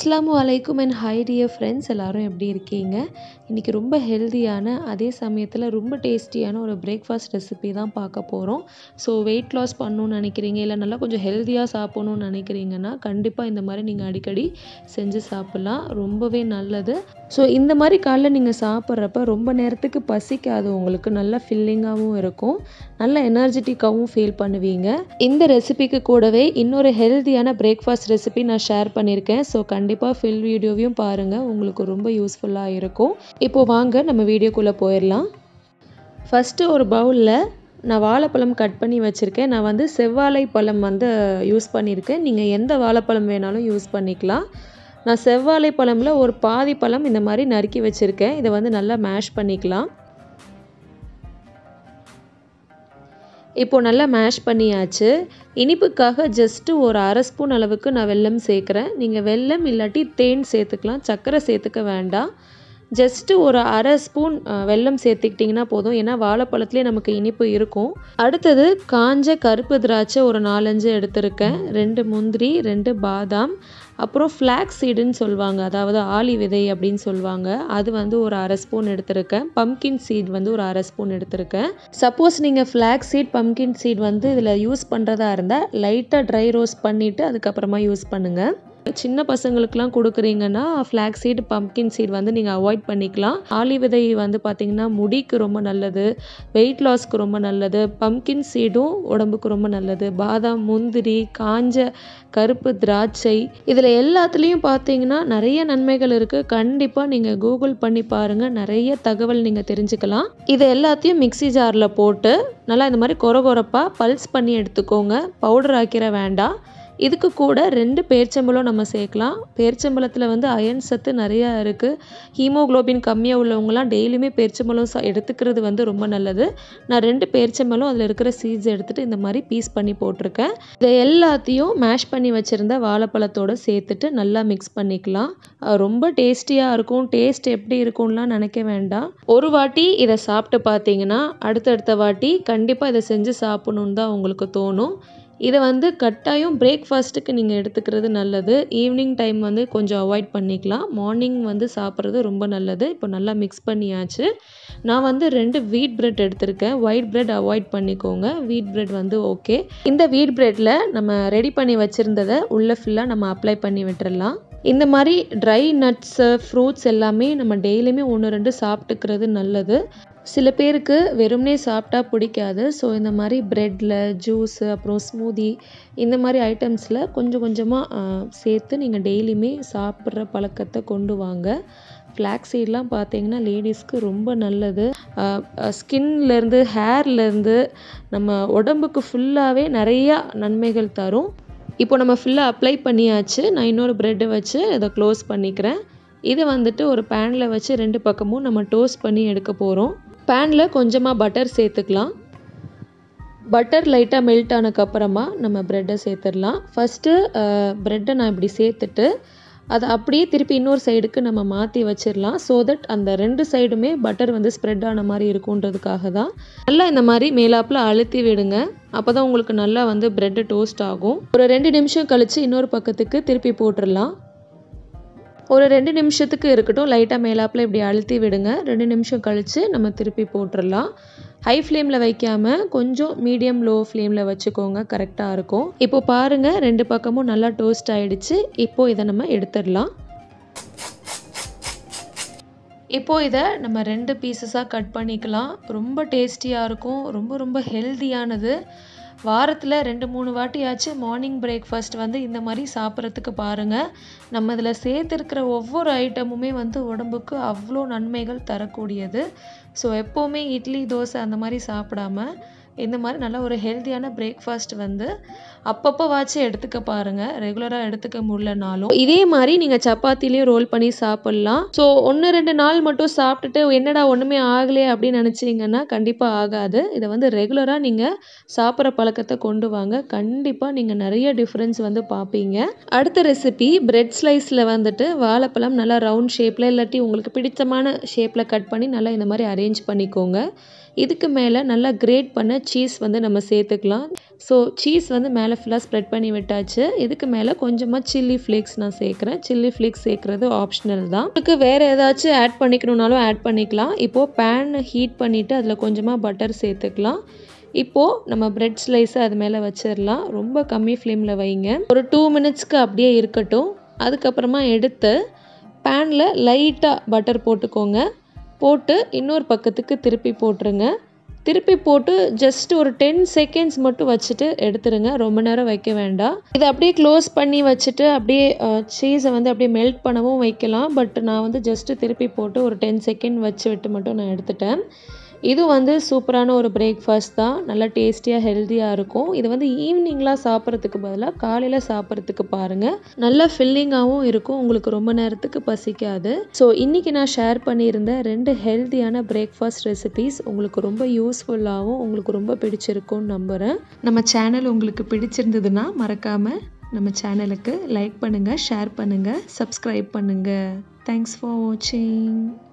அஸ்ஸலாமு அலைக்கும் and high dear friends எல்லாரும் எப்படி இருக்கீங்க இன்றைக்கி ரொம்ப ஹெல்தியான அதே சமயத்தில் ரொம்ப டேஸ்டியான ஒரு பிரேக்ஃபாஸ்ட் ரெசிபி தான் பார்க்க போகிறோம் ஸோ வெயிட் லாஸ் பண்ணணும்னு நினைக்கிறீங்க இல்லை நல்லா கொஞ்சம் ஹெல்த்தியாக சாப்பிடணும்னு நினைக்கிறீங்கன்னா கண்டிப்பாக இந்த மாதிரி நீங்கள் அடிக்கடி செஞ்சு சாப்பிட்லாம் ரொம்பவே நல்லது ஸோ இந்த மாதிரி காலைல நீங்கள் சாப்பிட்றப்ப ரொம்ப நேரத்துக்கு பசிக்காது உங்களுக்கு நல்லா ஃபில்லிங்காகவும் இருக்கும் நல்ல எனர்ஜெட்டிக்காகவும் ஃபீல் பண்ணுவீங்க இந்த ரெசிபிக்கு கூடவே இன்னொரு ஹெல்த்தியான பிரேக்ஃபாஸ்ட் ரெசிபி நான் ஷேர் பண்ணியிருக்கேன் ஸோ கண்டிப்பாக ஃபில் வீடியோவையும் பாருங்கள் உங்களுக்கு ரொம்ப யூஸ்ஃபுல்லாக இருக்கும் இப்போது வாங்க நம்ம வீடியோக்குள்ளே போயிடலாம் ஃபஸ்ட்டு ஒரு பவுலில் நான் வாழைப்பழம் கட் பண்ணி வச்சுருக்கேன் நான் வந்து செவ்வாழை பழம் வந்து யூஸ் பண்ணியிருக்கேன் நீங்கள் எந்த வாழைப்பழம் வேணாலும் யூஸ் பண்ணிக்கலாம் நான் செவ்வாழை பழமில் ஒரு பாதி பழம் இந்த மாதிரி நறுக்கி வச்சுருக்கேன் இதை வந்து நல்லா மேஷ் பண்ணிக்கலாம் இப்போ நல்லா மேஷ் பண்ணியாச்சு இனிப்புக்காக ஜஸ்ட்டு ஒரு அரை ஸ்பூன் அளவுக்கு நான் வெல்லம் சேர்க்குறேன் நீங்கள் வெல்லம் இல்லாட்டி தேன் சேர்த்துக்கலாம் சர்க்கரை சேர்த்துக்க வேண்டாம் ஜஸ்ட்டு ஒரு அரை ஸ்பூன் வெல்லம் சேர்த்துக்கிட்டிங்கன்னா போதும் ஏன்னா வாழைப்பழத்துலேயே நமக்கு இனிப்பு இருக்கும் அடுத்தது காஞ்ச கருப்பு திராட்சை ஒரு நாலஞ்சு எடுத்திருக்கேன் ரெண்டு முந்திரி ரெண்டு பாதாம் அப்புறம் ஃப்ளாக்ஸ் சீடுன்னு சொல்லுவாங்க அதாவது ஆலி விதை அப்படின்னு சொல்லுவாங்க அது வந்து ஒரு அரை ஸ்பூன் எடுத்திருக்கேன் பம்கின் சீட் வந்து ஒரு அரை ஸ்பூன் எடுத்திருக்கேன் சப்போஸ் நீங்கள் ஃப்ளாக்ஸ் சீட் பம்கின் சீட் வந்து இதில் யூஸ் பண்ணுறதா இருந்தால் லைட்டாக ட்ரை ரோஸ்ட் பண்ணிவிட்டு அதுக்கப்புறமா யூஸ் பண்ணுங்கள் சின்ன பசங்களுக்குலாம் கொடுக்குறீங்கன்னா ஃப்ளாக் சீட் பம்கின் சீட் வந்து நீங்கள் அவாய்ட் பண்ணிக்கலாம் ஆலி விதை வந்து பார்த்திங்கன்னா முடிக்கு ரொம்ப நல்லது வெயிட் லாஸ்க்கு ரொம்ப நல்லது பம்கின் சீடும் உடம்புக்கு ரொம்ப நல்லது பாதாம் முந்திரி காஞ்ச கருப்பு திராட்சை இதில் எல்லாத்துலேயும் பார்த்தீங்கன்னா நிறைய நன்மைகள் இருக்குது கண்டிப்பாக நீங்கள் கூகுள் பண்ணி பாருங்கள் நிறைய தகவல் நீங்கள் தெரிஞ்சுக்கலாம் இது எல்லாத்தையும் மிக்சி ஜாரில் போட்டு நல்லா இந்த மாதிரி கொர கொரப்பாக பல்ஸ் பண்ணி எடுத்துக்கோங்க பவுடர் ஆக்கிற வேண்டாம் இதுக்கு கூட ரெண்டு பேர்ச்சம்பழம் நம்ம சேர்க்கலாம் பேர்ச்சம்பழத்தில் வந்து அயன் சத்து நிறையா இருக்குது ஹீமோக்ளோபின் கம்மியாக உள்ளவங்களாம் டெய்லியுமே பேர்ச்சம்பழம் சா எடுத்துக்கிறது வந்து ரொம்ப நல்லது நான் ரெண்டு பேர்ச்சம்பழம் அதில் இருக்கிற சீட்ஸ் எடுத்துகிட்டு இந்த மாதிரி பீஸ் பண்ணி போட்டிருக்கேன் இதை எல்லாத்தையும் மேஷ் பண்ணி வச்சுருந்த வாழைப்பழத்தோடு சேர்த்துட்டு நல்லா மிக்ஸ் பண்ணிக்கலாம் ரொம்ப டேஸ்டியாக இருக்கும் டேஸ்ட் எப்படி இருக்கும்லாம் நினைக்க வேண்டாம் ஒரு வாட்டி இதை சாப்பிட்டு பார்த்தீங்கன்னா அடுத்தடுத்த வாட்டி கண்டிப்பாக இதை செஞ்சு சாப்பிடணுன்னு தான் உங்களுக்கு தோணும் இதை வந்து கட்டாயம் பிரேக்ஃபாஸ்ட்டுக்கு நீங்கள் எடுத்துக்கிறது நல்லது ஈவினிங் டைம் வந்து கொஞ்சம் அவாய்ட் பண்ணிக்கலாம் மார்னிங் வந்து சாப்பிட்றது ரொம்ப நல்லது இப்போ நல்லா மிக்ஸ் பண்ணியாச்சு நான் வந்து ரெண்டு வீட் பிரெட் எடுத்திருக்கேன் ஒயிட் பிரெட் அவாய்ட் பண்ணிக்கோங்க வீட் பிரெட் வந்து ஓகே இந்த வீட் பிரெட்டில் நம்ம ரெடி பண்ணி வச்சுருந்ததை உள்ளே ஃபுல்லாக நம்ம அப்ளை பண்ணி விட்டுறலாம் இந்த மாதிரி ட்ரை நட்ஸு ஃப்ரூட்ஸ் எல்லாமே நம்ம டெய்லியுமே ஒன்று ரெண்டு சாப்பிட்டுக்கிறது நல்லது சில பேருக்கு வெறுமனே சாப்பிட்டா பிடிக்காது ஸோ இந்த மாதிரி ப்ரெட்டில் ஜூஸு அப்புறம் ஸ்மூதி இந்த மாதிரி ஐட்டம்ஸில் கொஞ்சம் கொஞ்சமாக சேர்த்து நீங்கள் டெய்லியுமே சாப்பிட்ற பழக்கத்தை கொண்டு வாங்க ஃப்ளாக் சீட்லாம் பார்த்தீங்கன்னா லேடிஸ்க்கு ரொம்ப நல்லது ஸ்கின்லேருந்து ஹேர்லேருந்து நம்ம உடம்புக்கு ஃபுல்லாகவே நிறையா நன்மைகள் தரும் இப்போ நம்ம ஃபுல்லாக அப்ளை பண்ணியாச்சு நான் இன்னொரு ப்ரெட்டை வச்சு இதை க்ளோஸ் பண்ணிக்கிறேன் இதை வந்துட்டு ஒரு பேனில் வச்சு ரெண்டு பக்கமும் நம்ம டோஸ்ட் பண்ணி எடுக்க போகிறோம் பேனில் கொஞ்சமாக பட்டர் சேர்த்துக்கலாம் பட்டர் லைட்டாக மெல்ட் ஆனதுக்கப்புறமா நம்ம ப்ரெட்டை சேர்த்துடலாம் ஃபஸ்ட்டு ப்ரெட்டை நான் இப்படி சேர்த்துட்டு அதை அப்படியே திருப்பி இன்னொரு சைடுக்கு நம்ம மாற்றி வச்சிடலாம் ஸோ தட் அந்த ரெண்டு சைடுமே பட்டர் வந்து ஸ்ப்ரெட் ஆன மாதிரி இருக்குன்றதுக்காக தான் நல்லா இந்த மாதிரி மேலாப்பில் அழுத்தி விடுங்க அப்போ தான் உங்களுக்கு நல்லா வந்து ப்ரெட்டு டோஸ்ட் ஆகும் ஒரு ரெண்டு நிமிஷம் கழித்து இன்னொரு பக்கத்துக்கு திருப்பி போட்டுடலாம் ஒரு ரெண்டு நிமிஷத்துக்கு இருக்கட்டும் லைட்டாக மேலாப்பில் இப்படி அழுத்தி விடுங்க ரெண்டு நிமிஷம் கழித்து நம்ம திருப்பி போட்டுடலாம் ஹை ஃப்ளேமில் வைக்காமல் கொஞ்சம் மீடியம் லோ ஃப்ளேமில் வச்சுக்கோங்க கரெக்டாக இருக்கும் இப்போ பாருங்கள் ரெண்டு பக்கமும் நல்லா டோஸ்ட் ஆகிடுச்சு இப்போது இதை நம்ம எடுத்துடலாம் இப்போது இதை நம்ம ரெண்டு பீசஸாக கட் பண்ணிக்கலாம் ரொம்ப டேஸ்டியாக இருக்கும் ரொம்ப ரொம்ப ஹெல்தியானது வாரத்தில் ரெண்டு மூணு வாட்டியாச்சு மார்னிங் பிரேக்ஃபாஸ்ட் வந்து இந்த மாதிரி சாப்பிட்றதுக்கு பாருங்கள் நம்ம இதில் சேர்த்துருக்கிற ஒவ்வொரு ஐட்டமுமே வந்து உடம்புக்கு அவ்வளோ நன்மைகள் தரக்கூடியது ஸோ எப்போவுமே இட்லி தோசை அந்த மாதிரி சாப்பிடாம இந்த மாதிரி நல்ல ஒரு ஹெல்த்தியான பிரேக்ஃபாஸ்ட் வந்து அப்பப்போ வாச்சு எடுத்துக்க பாருங்கள் ரெகுலராக எடுத்துக்க முடியலனாலும் இதே மாதிரி நீங்கள் சப்பாத்திலையும் ரோல் பண்ணி சாப்பிட்லாம் ஸோ ஒன்று ரெண்டு நாள் மட்டும் சாப்பிட்டுட்டு என்னடா ஒன்றுமே ஆகலையே அப்படின்னு நினச்சிங்கன்னா கண்டிப்பாக ஆகாது இதை வந்து ரெகுலராக நீங்கள் சாப்பிட்ற பழக்கத்தை கொண்டு வாங்க கண்டிப்பாக நீங்கள் நிறைய டிஃப்ரென்ஸ் வந்து பார்ப்பீங்க அடுத்த ரெசிபி பிரெட் ஸ்லைஸில் வந்துட்டு வாழைப்பழம் நல்லா ரவுண்ட் ஷேப்பில் இல்லாட்டி உங்களுக்கு பிடித்தமான ஷேப்பில் கட் பண்ணி நல்லா இந்த மாதிரி அரேஞ்ச் பண்ணிக்கோங்க இதுக்கு மேலே நல்லா கிரேட் பண்ண சீஸ் வந்து நம்ம சேர்த்துக்கலாம் ஸோ சீஸ் வந்து மேலே ஃபுல்லாக ஸ்ப்ரெட் பண்ணி விட்டாச்சு இதுக்கு மேலே கொஞ்சமாக சில்லி ஃப்ளேக்ஸ் நான் சேர்க்குறேன் சில்லி ஃப்ளேக்ஸ் சேர்க்குறது ஆப்ஷனல் தான் உங்களுக்கு வேறு ஏதாச்சும் ஆட் பண்ணிக்கணுன்னாலும் ஆட் பண்ணிக்கலாம் இப்போது பேன் ஹீட் பண்ணிவிட்டு அதில் கொஞ்சமாக பட்டர் சேர்த்துக்கலாம் இப்போது நம்ம பிரெட் ஸ்லைஸை அது மேலே வச்சிடலாம் ரொம்ப கம்மி ஃப்ளேமில் வைங்க ஒரு டூ மினிட்ஸ்க்கு அப்படியே இருக்கட்டும் அதுக்கப்புறமா எடுத்து பேனில் லைட்டாக பட்டர் போட்டுக்கோங்க போட்டு இன்னொரு பக்கத்துக்கு திருப்பி போட்டுருங்க திருப்பி போட்டு ஜஸ்ட் ஒரு டென் செகண்ட்ஸ் மட்டும் வச்சுட்டு எடுத்துருங்க ரொம்ப நேரம் வைக்க வேண்டாம் இதை அப்படியே க்ளோஸ் பண்ணி வச்சுட்டு அப்படியே சீஸை வந்து அப்படியே மெல்ட் பண்ணவும் வைக்கலாம் பட் நான் வந்து ஜஸ்ட்டு திருப்பி போட்டு ஒரு டென் செகண்ட் வச்சு விட்டு மட்டும் நான் எடுத்துட்டேன் இது வந்து சூப்பரான ஒரு பிரேக்ஃபாஸ்ட் தான் நல்லா டேஸ்டியாக ஹெல்த்தியாக இருக்கும் இது வந்து ஈவினிங்லாம் சாப்பிட்றதுக்கு பதிலாக காலையில் சாப்பிட்றதுக்கு பாருங்கள் நல்லா ஃபில்லிங்காகவும் இருக்கும் உங்களுக்கு ரொம்ப நேரத்துக்கு பசிக்காது ஸோ இன்றைக்கி நான் ஷேர் பண்ணியிருந்த ரெண்டு ஹெல்த்தியான பிரேக்ஃபாஸ்ட் ரெசிபீஸ் உங்களுக்கு ரொம்ப யூஸ்ஃபுல்லாகவும் உங்களுக்கு ரொம்ப பிடிச்சிருக்கும்னு நம்புகிறேன் நம்ம சேனல் உங்களுக்கு பிடிச்சிருந்ததுன்னா மறக்காமல் நம்ம சேனலுக்கு லைக் பண்ணுங்கள் ஷேர் பண்ணுங்கள் சப்ஸ்கிரைப் பண்ணுங்கள் தேங்க்ஸ் ஃபார் வாட்சிங்